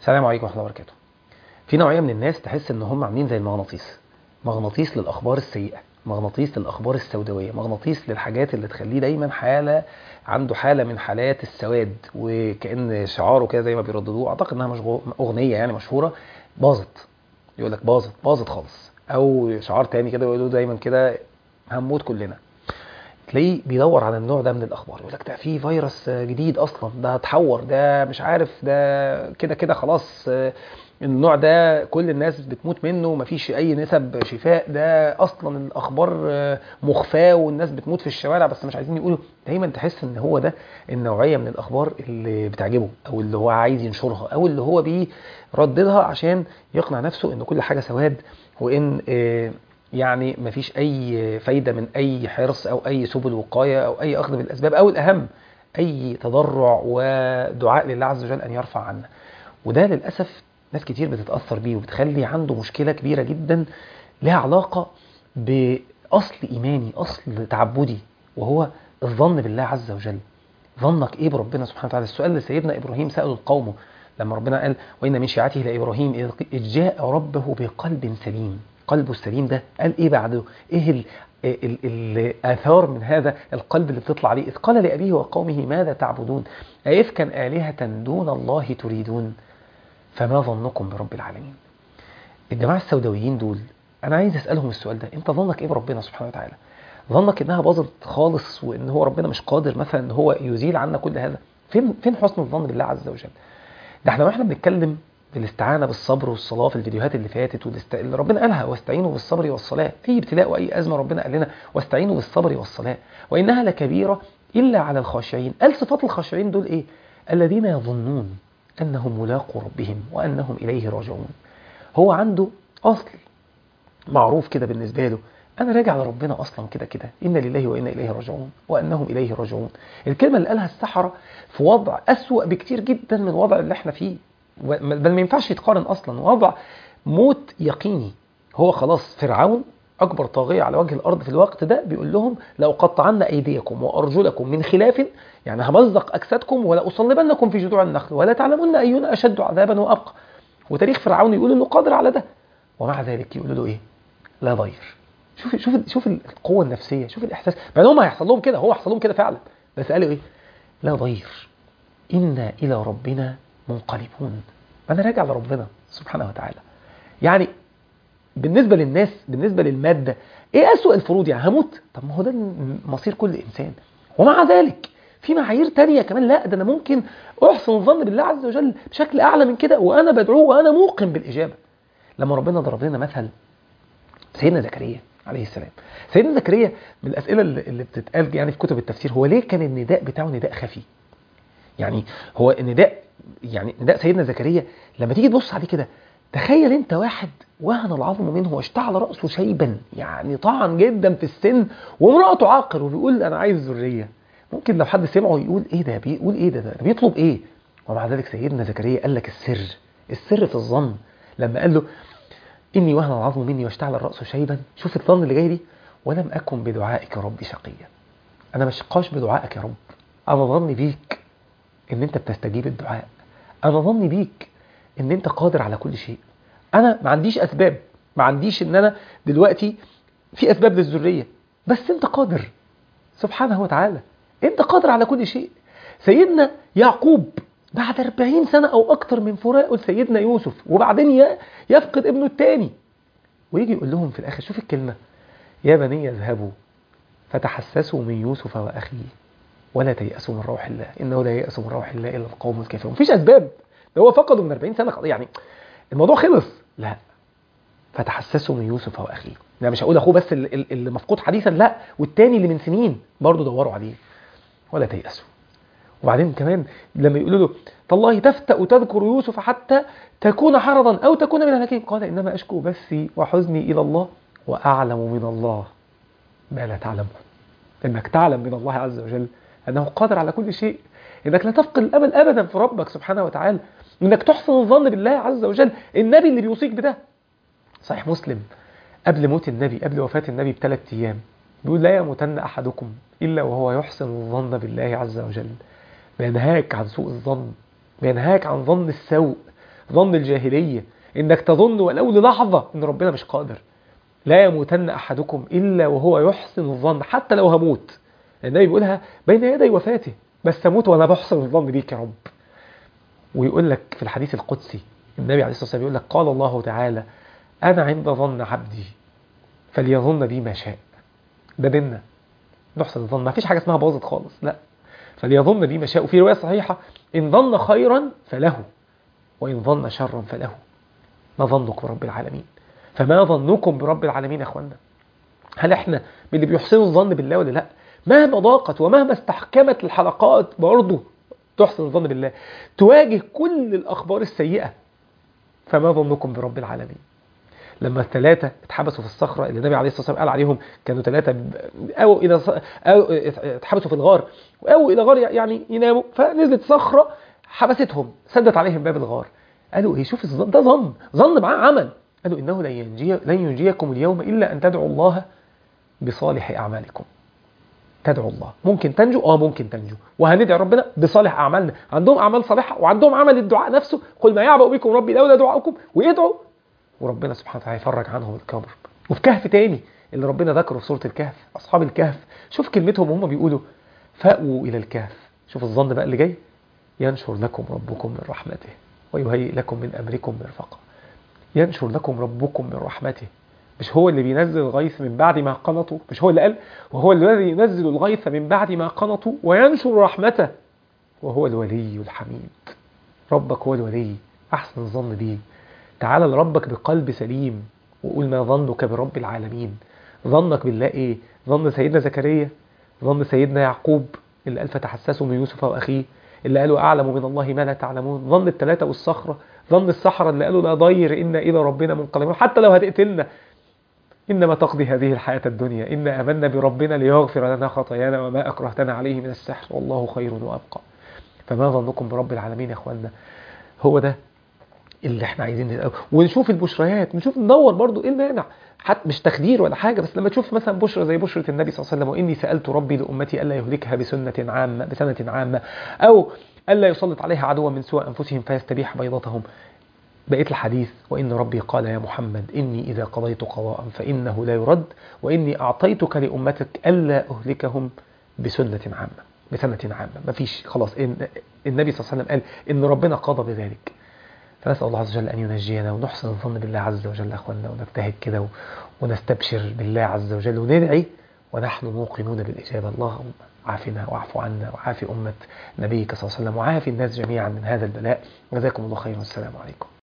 السلام عليكم ورحمه الله وبركاته في نوعيه من الناس تحس ان هم عاملين زي المغناطيس مغناطيس للاخبار السيئه مغناطيس للاخبار السوداويه مغناطيس للحاجات اللي تخليه دايما حاله عنده حاله من حالات السواد وكان شعاره كده زي ما بيرددوه اعتقد انها مشغو... اغنيه يعني مشهوره باظت يقول لك باظت باظت خالص او شعار تاني كده يقولوا دايما كده هنموت كلنا تلاقيه بيدور على النوع ده من الاخبار يقول لك ده في فيروس جديد اصلا ده اتحور ده مش عارف ده كده كده خلاص النوع ده كل الناس بتموت منه مفيش اي نسب شفاء ده اصلا الاخبار مخفاه والناس بتموت في الشوارع بس مش عايزين يقولوا دايما تحس ان هو ده النوعيه من الاخبار اللي بتعجبه او اللي هو عايز ينشرها او اللي هو بيرددها عشان يقنع نفسه ان كل حاجه سواد وان يعني مفيش اي فايده من اي حرص او اي سبل وقايه او اي اخذ بالاسباب او الاهم اي تضرع ودعاء لله عز وجل ان يرفع عنا وده للاسف ناس كتير بتتاثر بيه وبتخلي عنده مشكله كبيره جدا لها علاقه باصل ايماني اصل تعبدي وهو الظن بالله عز وجل ظنك ايه بربنا سبحانه وتعالى السؤال اللي سيدنا ابراهيم ساله لقومه لما ربنا قال وان من شيعته لابراهيم اذ جاء ربه بقلب سليم قلبه السليم ده قال ايه بعده ايه ال ال الاثار من هذا القلب اللي بتطلع عليه اذ قال لابيه وقومه ماذا تعبدون ايفكا الهه دون الله تريدون فما ظنكم برب العالمين الجماعه السوداويين دول انا عايز اسالهم السؤال ده انت ظنك ايه بربنا سبحانه وتعالى ظنك انها باظت خالص وان هو ربنا مش قادر مثلا ان هو يزيل عنا كل هذا فين فين حسن الظن بالله عز وجل ده احنا واحنا بنتكلم بالاستعانه بالصبر والصلاه في الفيديوهات اللي فاتت والاست... اللي ربنا قالها واستعينوا بالصبر والصلاه اي ابتلاء واي ازمه ربنا قال لنا واستعينوا بالصبر والصلاه وانها لكبيره الا على الخاشعين قال صفات الخاشعين دول ايه الذين يظنون انهم ملاقوا ربهم وانهم اليه راجعون هو عنده اصل معروف كده بالنسبه له انا راجع لربنا اصلا كده كده ان لله وانا اليه راجعون وانهم اليه راجعون الكلمه اللي قالها السحره في وضع اسوا بكتير جدا من الوضع اللي احنا فيه بل ما ينفعش يتقارن اصلا وضع موت يقيني هو خلاص فرعون اكبر طاغيه على وجه الارض في الوقت ده بيقول لهم لو قطعن ايديكم وارجلكم من خلاف يعني همزق اجسادكم ولا اصلبنكم في جذوع النخل ولا تعلمون اينا اشد عذابا وابقى وتاريخ فرعون يقول انه قادر على ده ومع ذلك يقول له ايه لا ضير شوف شوف شوف القوه النفسيه شوف الاحساس بعد هم هيحصل لهم كده هو هيحصل لهم كده فعلا بس قالوا ايه لا ضير انا الى ربنا منقلبون انا راجع لربنا سبحانه وتعالى يعني بالنسبه للناس بالنسبه للماده ايه اسوء الفروض يعني هموت طب ما هو ده مصير كل انسان ومع ذلك في معايير تانية كمان لا ده انا ممكن احسن الظن بالله عز وجل بشكل اعلى من كده وانا بدعوه وانا موقن بالاجابه لما ربنا ضرب لنا مثل سيدنا زكريا عليه السلام سيدنا زكريا من الاسئله اللي بتتقال يعني في كتب التفسير هو ليه كان النداء بتاعه نداء خفي يعني هو النداء يعني نداء سيدنا زكريا لما تيجي تبص عليه كده تخيل انت واحد وهن العظم منه واشتعل راسه شيبا يعني طعن جدا في السن وامراته عاقر وبيقول انا عايز ذريه ممكن لو حد سمعه يقول ايه ده بيقول ايه ده, ده بيطلب ايه ومع ذلك سيدنا زكريا قال لك السر السر في الظن لما قال له اني وهن العظم مني واشتعل الراس شيبا شوف الظن اللي جاي دي ولم اكن بدعائك ربي شقيا انا ما شقاش بدعائك يا رب انا ظني بيك ان انت بتستجيب الدعاء انا ظني بيك ان انت قادر على كل شيء انا ما عنديش اسباب ما عنديش ان انا دلوقتي في اسباب للذريه بس انت قادر سبحانه وتعالى انت قادر على كل شيء سيدنا يعقوب بعد 40 سنة أو أكتر من فراقه لسيدنا يوسف وبعدين يفقد ابنه الثاني ويجي يقول لهم في الآخر شوف الكلمة يا بني اذهبوا فتحسسوا من يوسف وأخيه ولا تيأسوا من روح الله إنه لا ييأس من روح الله إلا القوم الكافرون مفيش أسباب ده هو فقده من 40 سنة يعني الموضوع خلص لا فتحسسوا من يوسف وأخيه أنا مش هقول أخوه بس اللي مفقود حديثا لا والتاني اللي من سنين برضه دوروا عليه ولا تيأسوا وبعدين كمان لما يقولوا له تالله تفتأ تذكر يوسف حتى تكون حرضا أو تكون من الهلاكين قال إنما أشكو بثي وحزني إلى الله وأعلم من الله ما لا تعلمون إنك تعلم من الله عز وجل أنه قادر على كل شيء إنك لا تفقد الأمل أبدا في ربك سبحانه وتعالى إنك تحسن الظن بالله عز وجل النبي اللي بيوصيك بده صحيح مسلم قبل موت النبي قبل وفاة النبي بثلاث أيام بيقول لا يموتن أحدكم إلا وهو يحسن الظن بالله عز وجل بينهاك عن سوء الظن بينهاك عن ظن السوء ظن الجاهلية انك تظن ولو للحظة ان ربنا مش قادر لا يموتن احدكم الا وهو يحسن الظن حتى لو هموت النبي بيقولها بين يدي وفاته بس اموت وانا بحسن الظن بيك يا رب ويقول لك في الحديث القدسي النبي عليه الصلاه والسلام يقول لك قال الله تعالى انا عند ظن عبدي فليظن بي ما شاء ده ديننا نحسن الظن ما فيش حاجه اسمها باظت خالص لا فليظن بي ما شاء وفي روايه صحيحه ان ظن خيرا فله وان ظن شرا فله ما ظنك برب العالمين فما ظنكم برب العالمين يا اخوانا هل احنا من اللي بيحسنوا الظن بالله ولا لا مهما ضاقت ومهما استحكمت الحلقات برضه تحسن الظن بالله تواجه كل الأخبار السيئة فما ظنكم برب العالمين لما الثلاثة اتحبسوا في الصخرة اللي النبي عليه الصلاة والسلام قال عليهم كانوا ثلاثة أو إلى ص... أو اتحبسوا في الغار أو إلى غار يعني يناموا فنزلت صخرة حبستهم سدت عليهم باب الغار قالوا ايه شوف الظن ده ظن ظن معاه عمل قالوا إنه لن, ينجي لن ينجيكم اليوم إلا أن تدعوا الله بصالح أعمالكم تدعو الله ممكن تنجو اه ممكن تنجو وهندعي ربنا بصالح اعمالنا عندهم اعمال صالحه وعندهم عمل الدعاء نفسه قل ما يعبأ بكم ربي لولا دعاؤكم ويدعوا وربنا سبحانه وتعالى يفرج عنهم الكبر وفي كهف تاني اللي ربنا ذكره في سوره الكهف اصحاب الكهف شوف كلمتهم وهم بيقولوا فاووا الى الكهف شوف الظن بقى اللي جاي ينشر لكم ربكم من رحمته ويهيئ لكم من امركم مرفقا ينشر لكم ربكم من رحمته مش هو اللي بينزل الغيث من بعد ما قنطوا مش هو اللي قال وهو الذي ينزل الغيث من بعد ما قنطوا وينشر رحمته وهو الولي الحميد ربك هو الولي أحسن الظن بيه تعال لربك بقلب سليم وقول ما ظنك برب العالمين ظنك بالله ايه ظن سيدنا زكريا ظن سيدنا يعقوب اللي قال فتحسسوا من يوسف وأخيه اللي قالوا أعلم من الله ما لا تعلمون ظن الثلاثة والصخرة ظن السحرة اللي قالوا لا ضير إنا إلى ربنا منقلبون حتى لو هتقتلنا إنما تقضي هذه الحياة الدنيا إن آمنا بربنا ليغفر لنا خطايانا وما أكرهتنا عليه من السحر والله خير وأبقى فما ظنكم برب العالمين يا أخوانا هو ده اللي احنا عايزين نتقل. ونشوف البشريات نشوف ندور برضو ايه المانع حتى مش تخدير ولا حاجة بس لما تشوف مثلا بشرى زي بشرة النبي صلى الله عليه وسلم وإني سألت ربي لأمتي ألا يهلكها بسنة عامة بسنة عامة أو ألا يسلط عليها عدوا من سوى أنفسهم فيستبيح بيضتهم بقيت الحديث وإن ربي قال يا محمد إني إذا قضيت قضاء فإنه لا يرد وإني أعطيتك لأمتك ألا أهلكهم بسنة عامة بسنة عامة مفيش خلاص إن النبي صلى الله عليه وسلم قال إن ربنا قضى بذلك فنسأل الله عز وجل أن ينجينا ونحسن الظن بالله عز وجل أخوانا ونجتهد كده ونستبشر بالله عز وجل وندعي ونحن موقنون بالإجابة اللهم عافنا واعف عنا وعافي أمة نبيك صلى الله عليه وسلم وعافي الناس جميعا من هذا البلاء جزاكم الله خيرا والسلام عليكم